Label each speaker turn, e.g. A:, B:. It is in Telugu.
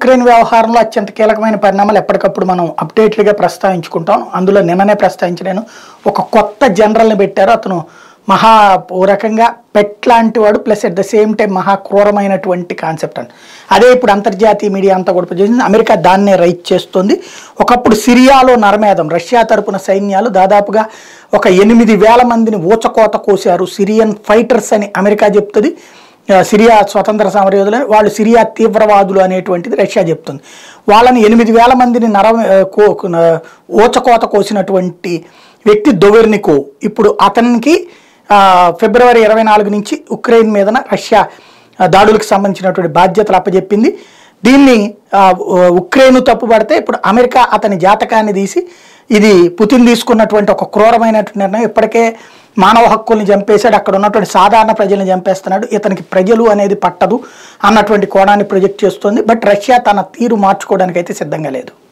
A: ఉక్రెయిన్ వ్యవహారంలో అత్యంత కీలకమైన పరిణామాలు ఎప్పటికప్పుడు మనం అప్డేటెడ్గా ప్రస్తావించుకుంటాం అందులో నిన్ననే ప్రస్తావించలేను ఒక కొత్త జనరల్ని పెట్టారు అతను మహా ఓ రకంగా పెట్ లాంటి వాడు plus at the same time మహా క్రూరమైనటువంటి కాన్సెప్ట్ అని అదే ఇప్పుడు అంతర్జాతీయ మీడియా అంతా కూడా చేసింది అమెరికా దాన్నే రైట్ చేస్తుంది ఒకప్పుడు సిరియాలో నరమేధం రష్యా తరపున సైన్యాలు దాదాపుగా ఒక ఎనిమిది వేల మందిని ఊచకోత కోశారు సిరియన్ ఫైటర్స్ అని అమెరికా చెప్తుంది ఆ, సిరియా స్వతంత్ర సమరయోధులు అని, వాళ్ళు సిరియా తీవ్రవాదులు అనేటువంటిది రష్యా చెప్తుంది వాళ్ళని ఎనిమిది వేల మందిని నర ఆ, కో న- ఊచకోత కోసినటువంటి వ్యక్తి దొవెర్నికో ఇప్పుడు అతనికి ఆ, ఫిబ్రవరి ఇరవై నాలుగు నుంచి ఉక్రెయిన్ మీదన రష్యా ఆ, దాడులకు సంబంధించినటువంటి బాధ్యతలు అప్పచెప్పింది దీన్ని ఆ, ఉ- ఉక్రెయిన్ తప్పుపడితే ఇప్పుడు అమెరికా అతని జాతకాన్ని తీసి ఇది పుతిన్ తీసుకున్నటువంటి ఒక క్రూరమైనటువంటి నిర్ణయం ఇప్పటికే మానవ హక్కుల్ని చంపేశాడు అక్కడ ఉన్నటువంటి సాధారణ ప్రజల్ని చంపేస్తున్నాడు ఇతనికి ప్రజలు అనేది పట్టదు అన్నటువంటి కోణాన్ని ప్రొజెక్ట్ చేస్తుంది బట్ రష్యా తన తీరు మార్చుకోవడానికి అయితే సిద్ధంగా లేదు